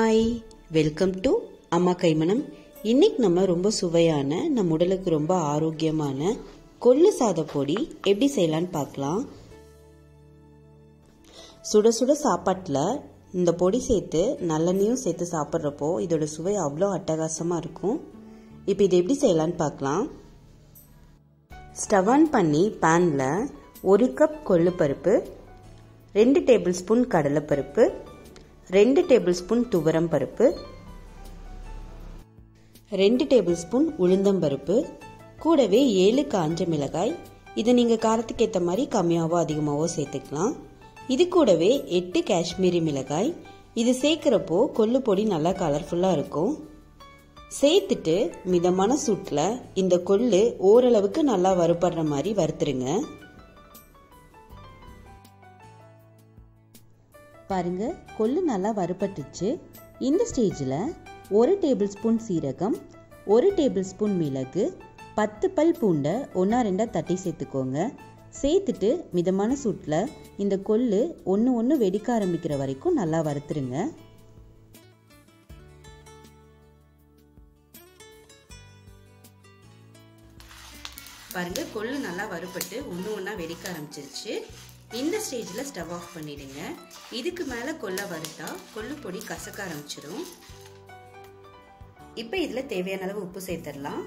hi welcome to அம்மா கைமணம் இன்னைக்கு நம்ம ரொம்ப சுவையான நம்ம உடலுக்கு ரொம்ப ஆரோக்கியமான கொள்ளு சாத பொடி எப்படி செய்யலான்னு பார்க்கலாம் சுட சுட சாப்பாட்டில் இந்த பொடி சேர்த்து நல்லெண்ணையும் சேர்த்து சாப்பிட்றப்போ இதோட சுவை அவ்வளோ அட்டகாசமாக இருக்கும் இப்போ இது எப்படி செய்யலான்னு பார்க்கலாம் ஸ்டவ் ஆன் பண்ணி பேனில் ஒரு கப் கொள்ளு பருப்பு ரெண்டு டேபிள் ஸ்பூன் கடலைப்பருப்பு ரெண்டு டேபிள் ஸ்பூன் துவரம் பருப்பு ரெண்டு டேபிள் ஸ்பூன் உளுந்தம்பருப்பு கூடவே ஏழு காஞ்ச மிளகாய் இதை நீங்கள் காரத்துக்கு ஏற்ற மாதிரி கம்மியாகவோ அதிகமாகவோ சேர்த்துக்கலாம் இது கூடவே எட்டு காஷ்மீரி மிளகாய் இது சேர்க்குறப்போ கொள்ளு பொடி நல்லா கலர்ஃபுல்லாக இருக்கும் சேர்த்துட்டு மிதமான சூட்டில் இந்த கொள்ளு ஓரளவுக்கு நல்லா வறுபடுற மாதிரி வறுத்துருங்க பாருங்க கொள்ளு நல்லா வறுபட்டுச்சு இந்த ஸ்டேஜில் ஒரு டேபிள் ஸ்பூன் சீரகம் ஒரு டேபிள் ஸ்பூன் மிளகு பத்து பல் பூண்டை ஒன்றா ரெண்டாக தட்டி சேர்த்துக்கோங்க சேர்த்துட்டு மிதமான சூட்டில் இந்த கொள்ளு ஒன்று ஒன்று வெடிக்க ஆரம்பிக்கிற வரைக்கும் நல்லா வறுத்துருங்க பாருங்க கொள்ளு நல்லா வறுபட்டு ஒன்று ஒன்றா வெடிக்க ஆரம்பிச்சிருச்சு இந்த ஸ்டேஜில் ஸ்டவ் ஆஃப் பண்ணிடுங்க இதுக்கு மேலே கொல்லை வறுத்தா கொள்ளு பொடி கசக்க ஆரம்பிச்சிடும் இப்போ இதில் தேவையான அளவு உப்பு சேர்த்துடலாம்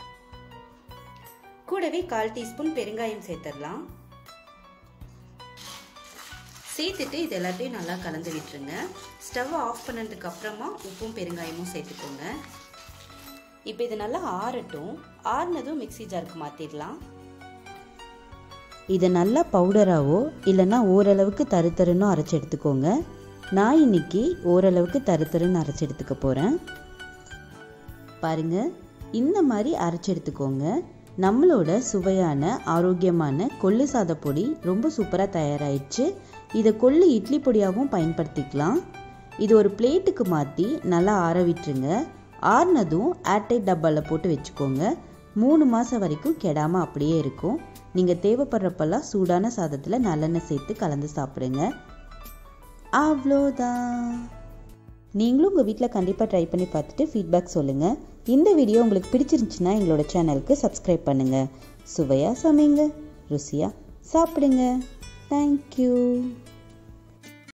கூடவே கால் டீஸ்பூன் பெருங்காயம் சேர்த்துடலாம் சேர்த்துட்டு இது எல்லாத்தையும் நல்லா கலந்து விட்டுருங்க ஸ்டவ் ஆஃப் பண்ணதுக்கு அப்புறமா உப்பும் பெருங்காயமும் சேர்த்துக்கோங்க இப்போ இது நல்லா ஆறட்டும் ஆறுனதும் மிக்சி ஜாருக்கு மாற்றிடலாம் இதை நல்லா பவுடராகவோ இல்லைன்னா ஓரளவுக்கு தருத்தருன்னு அரைச்சி எடுத்துக்கோங்க நான் இன்னைக்கு ஓரளவுக்கு தருத்தருன்னு அரைச்சி எடுத்துக்க போகிறேன் பாருங்க இந்த மாதிரி அரைச்சி எடுத்துக்கோங்க நம்மளோட சுவையான ஆரோக்கியமான கொள்ளு சாத பொடி ரொம்ப சூப்பராக தயாராகிடுச்சு இதை கொள்ளு இட்லி பொடியாகவும் பயன்படுத்திக்கலாம் இது ஒரு பிளேட்டுக்கு மாற்றி நல்லா ஆற விட்டுருங்க ஆறுனதும் ஏர்டைட் டப்பாவில் போட்டு வச்சுக்கோங்க மூணு மாதம் வரைக்கும் கெடாமல் அப்படியே இருக்கும் நீங்கள் தேவைப்படுறப்பெல்லாம் சூடான சாதத்தில் நல்லெண்ணெய் சேர்த்து கலந்து சாப்பிடுங்க அவ்வளோதான் நீங்களும் உங்கள் வீட்டில் கண்டிப்பாக ட்ரை பண்ணி பார்த்துட்டு ஃபீட்பேக் சொல்லுங்கள் இந்த வீடியோ உங்களுக்கு பிடிச்சிருந்துச்சுன்னா எங்களோட சேனலுக்கு சப்ஸ்கிரைப் பண்ணுங்கள் சுவையாக சமைங்க ருசியாக சாப்பிடுங்க தேங்க்யூ